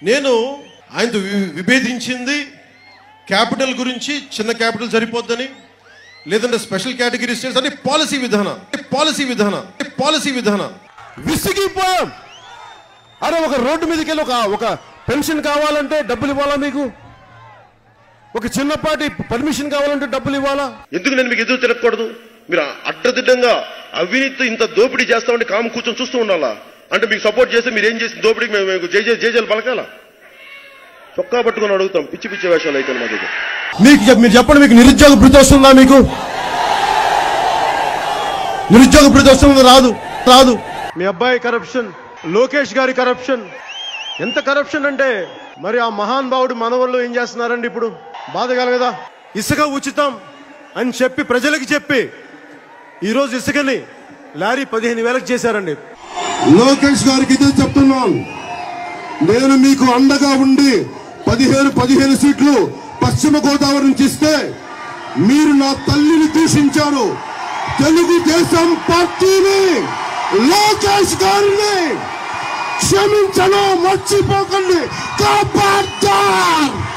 నేను ఆయనతో వి- విభేదించింది క్యాపిటల్ గురించి చిన్న క్యాపిటల్ సరిపోద్దని లేదంటే స్పెషల్ కేటగిరీ స్టేట్స్ అంటే పాలసీ విధానం పాలసీ విధానం పాలసీ విధానం విసిగిపోయాం అరే ఒక రోడ్డు మీదకి వెళ్ళి ఒక ఒక పెన్షన్ కావాలంటే డబ్బులు ఇవ్వాలా మీకు ఒక చిన్నపాటి పర్మిషన్ కావాలంటే డబ్బులు ఇవ్వాలా ఎందుకు నేను మీకు ఎదురు తిరగకూడదు మీరు అడ్డదిడ్డంగా అవినీతి ఇంత దోపిడీ చేస్తామంటే కాము కూర్చొని చూస్తూ ఉండాలా అంటే మీకు సపోర్ట్ చేస్తే మీరు ఏం చేసిన దోపిడీకి మేము మేము జై జై జైజలు పలకాల చొక్కా పట్టుకొని అడుగుతాం పిచ్చి పిచ్చి వేషాలు అయితే మా దగ్గర మీకు చెప్- మీరు చెప్పండి మీకు నిరుద్యోగ భృతి వస్తుందా మీకు నిరుద్యోగ భృతి వస్తుంది రాదు రాదు మీ అబ్బాయి కరప్షన్ లోకేష్ గారి కరప్షన్ ఎంత కరప్షన్ అంటే మరి ఆ మహాన్ భావుడు మనవళ్ళు ఏం చేస్తున్నారండి ఇప్పుడు బాధ కలగదా ఇసుక ఉచితం అని చెప్పి ప్రజలకు చెప్పి ఈరోజు ఇసుకని లారీ పదిహేను వేలకు చేశారండి లోకేష్ గారికి ఇదే చెప్తున్నాను నేను మీకు అండగా ఉండి పదిహేను పదిహేను సీట్లు పశ్చిమ గోదావరి నుంచి ఇస్తే మీరు నా తల్లిని దూషించారు తెలుగుదేశం పార్టీని లోకేష్ గారిని క్షమించను మర్చిపోకండి కాపాడార్